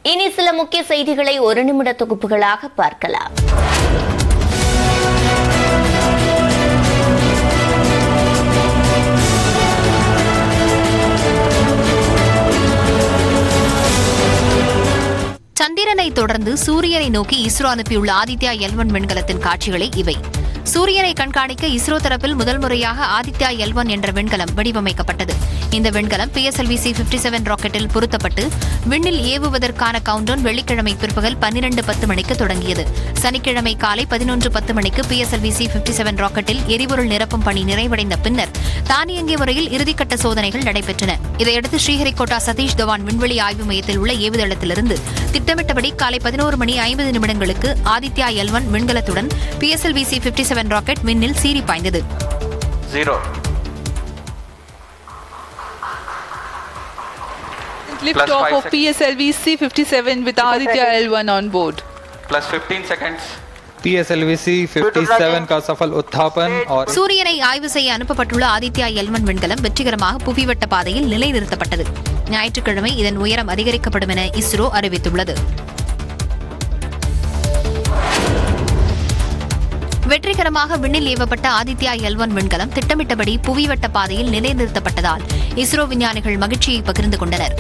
இனி சில முக்கிய செய்திகளை ஒரு நிமிட தொகுப்புகளாக பார்க்கலாம் சந்திரனை தொடர்ந்து சூரியனை நோக்கி இஸ்ரோ அனுப்பியுள்ள ஆதித்யா எல்வன் விண்கலத்தின் காட்சிகளே இவை சூரியனை கண்காணிக்க இஸ்ரோ தரப்பில் முதல் முறையாக ஆதித்யா எல்வன் என்ற விண்கலம் வடிவமைக்கப்பட்டது இந்த விண்கலம் பிஎஸ்எல்வி சி பிப்டி செவன் ராக்கெட்டில் பொருத்தப்பட்டு விண்ணில் ஏவுவதற்கான கவுண்டவுன் வெள்ளிக்கிழமை பிற்பகல் பன்னிரண்டு பத்து மணிக்கு தொடங்கியது சனிக்கிழமை காலை பதினொன்று பத்து மணிக்கு பிஎஸ்எல்வி சி பிப்டி செவன் ராக்கெட்டில் எரிபொருள் நிரப்பும் பணி நிறைவடைந்த பின்னர் தானியங்கி முறையில் இறுதிக்கட்ட சோதனைகள் நடைபெற்றன இதையடுத்து ஸ்ரீஹரிகோட்டா சதீஷ் தவான் விண்வெளி ஆய்வு மையத்தில் உள்ள ஏவுதளத்திலிருந்து திட்டமிட்டபடி காலை பதினோரு மணி ஐம்பது நிமிடங்களுக்கு ஆதித்யா எல்வன் விண்கலத்துடன் PSLV C fifty seven rocket விண்ணில் சீறி பாய்ந்தது Zero. Liftoff five of seconds. PSLV C57 with Aditya L1 on board. Plus 15 seconds. पीएसएलवीसी 57 का सफल उत्थापन और சூரியனை ஆய்வு செய்ய அனுப்பப்பட்டுள்ள ஆதித்யா எல்வன் விண்கலம் வெற்றிகரமாக புவிவட்ட பாதையில் நிலைநிறுத்தப்பட்டது ஞாயிற்றுக்கிழமை இதன் உயரம் அதிகரிக்கப்படும் என இஸ்ரோ அறிவித்துள்ளது வெற்றிகரமாக விண்ணில் ஏவப்பட்ட ஆதித்யா எல்வன் விண்கலம் திட்டமிட்டபடி புவிவட்ட பாதையில் நிலைநிறுத்தப்பட்டதால் இஸ்ரோ விஞ்ஞானிகள் மகிழ்ச்சியை பகிர்ந்து கொண்டனர்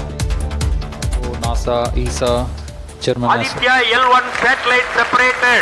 NASA ESA German Aditya L1 satellite separated.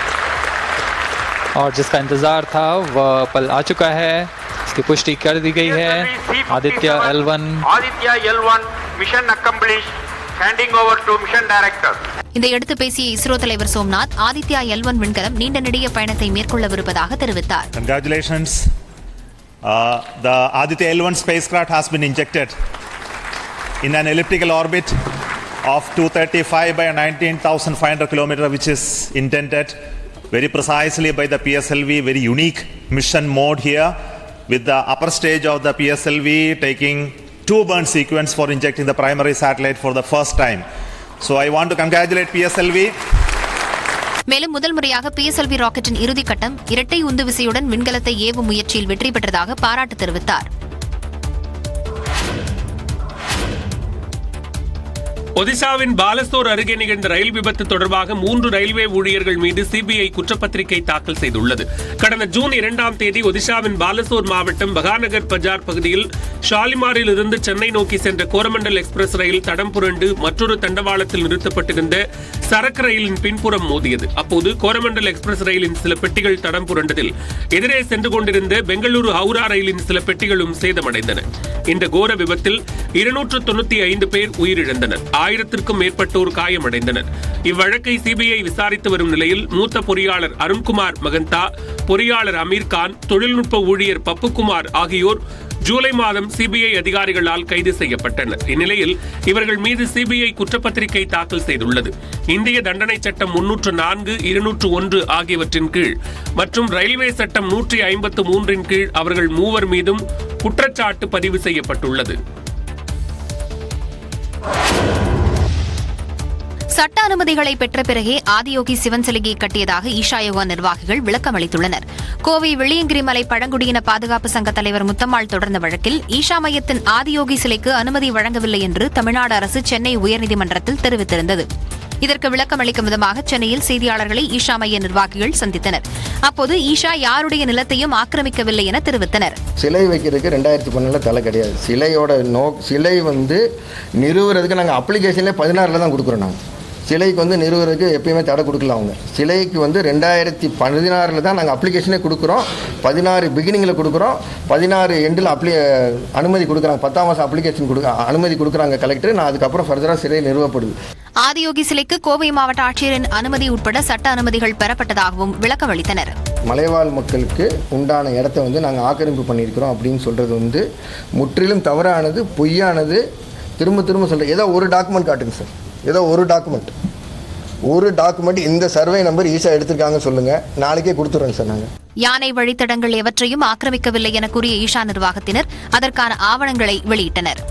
और जिसका इंतजार था वह पल आ चुका है इसकी पुष्टि कर दी गई है PSLV Aditya C57, L Aditya L1 mission accomplished. Handing over to mission director. இதையடுத்து பேசிய இஸ்ரோ தலைவர் சோம்நாத் ஆதித்யா எல்வன் விண்கலம் நீண்ட நெடிய பயணத்தை மேற்கொள்ளவிருப்பதாக தெரிவித்தார் Congratulations. Uh, the Aditya L1 spacecraft has been injected in an elliptical orbit of 235 by 19,500 kilometer, which is intended very precisely by the PSLV, very unique mission mode here, with the upper stage of the PSLV taking two burn sequence for injecting the primary satellite for the first time. So I want to congratulate PSLV. மேலும் முதல் முறையாக PSLV ராக்கெட்டின் இறுதிக்கட்டம் இரட்டை உந்து விசையுடன் விண்கலத்தை ஏவும் முயற்சியில் வெற்றி பெற்றதாக பாராட்டு தெரிவித்தார் ஒடிசாவின் பாலசோர் அருகே நிகழ்ந்த ரயில் விபத்து தொடர்பாக மூன்று ரயில்வே ஊழியர்கள் மீது சிபிஐ குற்றப்பத்திரிகை தாக்கல் செய்துள்ளது கடந்த ஜூன் இரண்டாம் தேதி ஒடிசாவின் பாலசோர் மாவட்டம் பகாநகர் பஜார் பகுதியில் ஷாலிமாரில் இருந்து சென்னை நோக்கி சென்ற கோரமண்டல் எக்ஸ்பிரஸ் ரயில் தடம் புரண்டு மற்றொரு தண்டவாளத்தில் நிறுத்தப்பட்டிருந்த சரக்கு ரயிலின் பின்புறம் மோதியது அப்போது கோரமண்டல் எக்ஸ்பிரஸ் ரயிலின் சில பெட்டிகள் தடம் புரண்டதில் எதிரே சென்று கொண்டிருந்த பெங்களூரு ஹவுரா ரயிலின் சில பெட்டிகளும் சேதமடைந்தன இந்த கோர விபத்தில் இருநூற்று தொண்ணூத்தி ஐந்து பேர் உயிரிழந்தனர் ஆயிரத்திற்கும் மேற்பட்டோர் காயமடைந்தனர் இவ்வழக்கை சிபிஐ விசாரித்து வரும் நிலையில் மூத்த பொறியாளர் அருண்குமார் மகந்தா பொறியாளர் அமீர்கான் தொழில்நுட்ப ஊழியர் பப்புகுமார் ஆகியோர் ஜூலை மாதம் சிபிஐ அதிகாரிகளால் கைது செய்யப்பட்டனர் இந்நிலையில் இவர்கள் மீது சிபிஐ குற்றப்பத்திரிகை தாக்கல் செய்துள்ளது இந்திய தண்டனை சட்டம் முன்னூற்று நான்கு இருநூற்று ஒன்று ஆகியவற்றின் கீழ் மற்றும் ரயில்வே சட்டம் நூற்றி ஐம்பத்து மூன்றின் கீழ் அவர்கள் மூவர் மீதும் குற்றச்சாட்டு பதிவு செய்யப்பட்டுள்ளது சட்ட அனுமதிகளை பெற்ற பிறகே ஆதியோகி சிவன் சிலையை கட்டியதாக ஈஷா யோகா நிர்வாகிகள் விளக்கம் அளித்துள்ளனர் கோவை வெள்ளியங்கிரி மலை பழங்குடியின பாதுகாப்பு சங்க தலைவர் முத்தம்மாள் தொடர்ந்த வழக்கில் ஈஷா மையத்தின் ஆதியோகி சிலைக்கு அனுமதி வழங்கவில்லை என்று தமிழ்நாடு அரசு சென்னை உயர்நீதிமன்றத்தில் தெரிவித்திருந்தது இதற்கு விளக்கம் அளிக்கும் விதமாக சென்னையில் செய்தியாளர்களை ஈஷா மைய நிர்வாகிகள் சந்தித்தனர் அப்போது ஈஷா யாருடைய நிலத்தையும் ஆக்கிரமிக்கவில்லை என தெரிவித்தனர் சிலை வைக்கிறதுக்கு ரெண்டாயிரத்தி பன்னெண்டில் தலை கிடையாது சிலையோட நோ சிலை வந்து நிறுவுறதுக்கு நாங்கள் அப்ளிகேஷன்லேயே பதினாறில் தான் கொடுக்குறோம் நாங்கள் சிலைக்கு வந்து நிறுவுறதுக்கு எப்பயுமே தடை கொடுக்கல அவங்க சிலைக்கு வந்து ரெண்டாயிரத்தி பதினாறில் தான் நாங்கள் அப்ளிகேஷனே கொடுக்குறோம் பதினாறு பிகினிங்கில் கொடுக்குறோம் பதினாறு எண்டில் அப்ளி அனுமதி கொடுக்குறாங்க பத்தாம் மாதம் அப்ளிகேஷன் கொடுக்க அனுமதி கொடுக்குறாங்க கலெக்டர் நான் அதுக்கப்புறம் ஃபர்தராக சிலை நிறுவப்படுது ஆதியோகி சிலைக்கு கோவை மாவட்ட ஆட்சியரின் அனுமதி உட்பட சட்ட அனுமதிகள் பெறப்பட்டதாகவும் விளக்கம் அளித்தனர் மலைவாழ் மக்களுக்கு உண்டான இடத்த வந்து நாங்கள் ஆக்கிரமிப்பு பண்ணியிருக்கிறோம் அப்படின்னு சொல்கிறது வந்து முற்றிலும் தவறானது பொய்யானது திரும்ப திரும்ப சொல்கிறேன் ஏதோ ஒரு டாக்குமெண்ட் காட்டுங்க சார் ஏதோ ஒரு டாக்குமெண்ட் ஒரு டாக்குமெண்ட் இந்த சர்வே நம்பர் ஈஸியாக எடுத்திருக்காங்க சொல்லுங்கள் நாளைக்கே கொடுத்துட்றோங்க சார் நாங்கள் யானை வழித்தடங்கள் எவற்றையும் ஆக்கிரமிக்கவில்லை என கூறிய ஈஷா நிர்வாகத்தினர் அதற்கான ஆவணங்களை வெளியிட்டனர்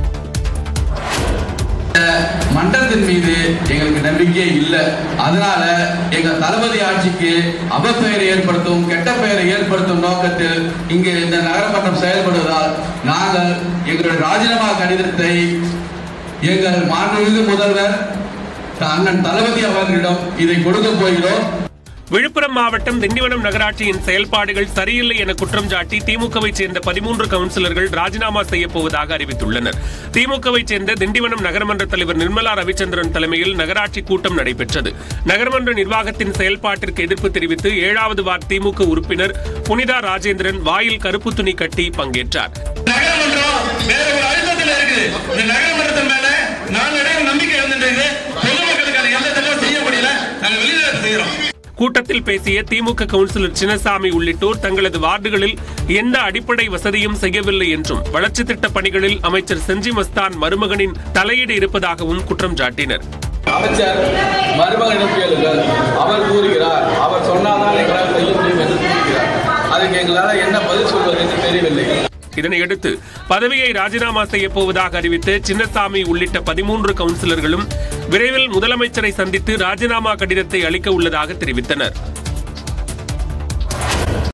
மன்றத்தின் மீது எங்களுக்கு நம்பிக்கையே இல்லை அதனால எங்க தளபதி ஆட்சிக்கு அவப்பெயரை ஏற்படுத்தும் கெட்ட பெயரை ஏற்படுத்தும் நோக்கத்தில் இங்கு இந்த நகரமன்றம் செயல்படுவதால் நாங்கள் எங்களுடைய ராஜினாமா கடிதத்தை எங்கள் மாண்புமிகு முதல்வர் அண்ணன் தளபதி அவர்களிடம் இதை கொடுக்க போகிறோம் விழுப்புரம் மாவட்டம் திண்டிவனம் நகராட்சியின் செயல்பாடுகள் சரியில்லை என குற்றம் சாட்டி திமுகவை சேர்ந்த பதிமூன்று கவுன்சிலர்கள் ராஜினாமா செய்யப் போவதாக அறிவித்துள்ளனர் திமுகவை சேர்ந்த திண்டிவனம் நகரமன்ற தலைவர் நிர்மலா ரவிச்சந்திரன் தலைமையில் நகராட்சி கூட்டம் நடைபெற்றது நகரமன்ற நிர்வாகத்தின் செயல்பாட்டிற்கு எதிர்ப்பு தெரிவித்து ஏழாவது வார்டு திமுக உறுப்பினர் புனிதா ராஜேந்திரன் வாயில் கருப்பு துணி கட்டி பங்கேற்றார் நகரமன்றம் வேற ஒரு அழுத்தத்தில் இருக்குது இந்த நகரமன்றத்தின் மேல நாளடைவில் நம்பிக்கை வந்துட்டு பொதுமக்களுக்கு அதை எந்த தடவை செய்ய முடியல நாங்க வெளியில செய்யறோம் கூட்டத்தில் பேசிய திமுக கவுன்சிலர் சின்னசாமி உள்ளிட்டோர் தங்களது வார்டுகளில் எந்த அடிப்படை வசதியும் செய்யவில்லை என்றும் வளர்ச்சி திட்ட பணிகளில் அமைச்சர் செஞ்சி மஸ்தான் மருமகனின் தலையீடு இருப்பதாகவும் குற்றம் சாட்டினர் அமைச்சர் மருமகனிடம் கேளுங்கள் அவர் கூறுகிறார் அவர் சொன்னாதான் எங்களால் செய்ய முடியும் என்று கூறுகிறார் அதுக்கு எங்களால் என்ன பதில் சொல்வது என்று தெரியவில்லை இதனையடுத்து பதவியை ராஜினாமா செய்யப் போவதாக அறிவித்து சின்னசாமி உள்ளிட்ட பதிமூன்று கவுன்சிலர்களும் விரைவில் முதலமைச்சரை சந்தித்து ராஜினாமா கடிதத்தை அளிக்க உள்ளதாக தெரிவித்தனர்